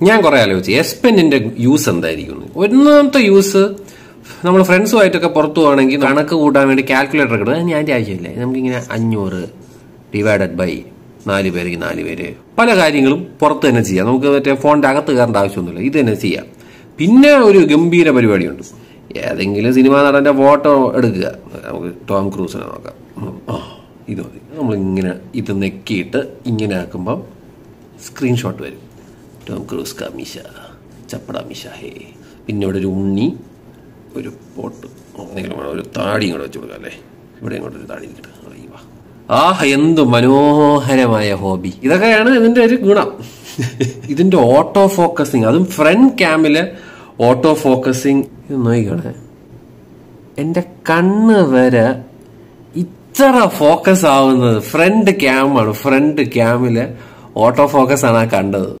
ഞാൻ കുറെ ആലോചിച്ചു എസ് പെന്നിന്റെ യൂസ് എന്തായിരിക്കും എന്ന്. ഒന്നാമത്തെ യൂസ് നമ്മൾ ഫ്രണ്ട്സുമായിട്ടൊക്കെ പുറത്തു പോകണമെങ്കിൽ കണക്ക് കൂട്ടാൻ വേണ്ടി കാൽക്കുലേറ്റർ ഒക്കെ ഇടും ഞാൻ അതിന്റെ ആവശ്യമില്ല നമുക്കിങ്ങനെ അഞ്ഞൂറ് ഡിവൈഡഡ് ബൈ നാല് പേർക്ക് നാല് പേര് പല കാര്യങ്ങളും പുറത്ത് തന്നെ ചെയ്യാം നമുക്ക് മറ്റേ ഫോണിന്റെ അകത്ത് കയറേണ്ട ആവശ്യമൊന്നുമില്ല ഇത് തന്നെ ചെയ്യാം പിന്നെ ഒരു ഗംഭീര പരിപാടിയുണ്ട് ഏതെങ്കിലും സിനിമാ നടന്റെ ഫോട്ടോ എടുക്കുക നമുക്ക് ടോം ക്രൂസിനെ നോക്കാം ഉം. ആ, ഇത് മതി നമ്മളിങ്ങനെ ഇത് നെക്കിയിട്ട് ഇങ്ങനെ ആക്കുമ്പം സ്ക്രീൻഷോട്ട് വരും ടോം ക്രൂസ് കാ മിഷ ചപ്പട മിഷ ഹേ പിന്നെ ഇവിടെ ഒരു ഉണ്ണി ഒരു പോട്ട് എന്തെങ്കിലും വേണം, ഒരു താടിയും കൂടെ വെച്ച് കൊടുക്കാം അല്ലേ ഇവിടെ ഇങ്ങോട്ട് ഒരു താടി ഇരിക്കട്ടെ അയ്യോ, വാ. ആഹ് എന്ത് മനോഹരമായ ഹോബി ഇതൊക്കെയാണ് ഇതിന്റെ ഒരു ഗുണം ഇതിന്റെ ഓട്ടോ ഫോക്കസിങ് അതും ഫ്രണ്ട് ക്യാമില് ഓട്ടോ ഫോക്കസിങ് നോക്കിക്കണേ എന്റെ കണ്ണ് വരെ ഇത്ര ഫോക്കസ് ആവുന്നത് ഫ്രണ്ട് ക്യാമാണ് ഫ്രണ്ട് ക്യാമില് ഓട്ടോ ഫോക്കസ് ആണ് ആ കണ്ടത്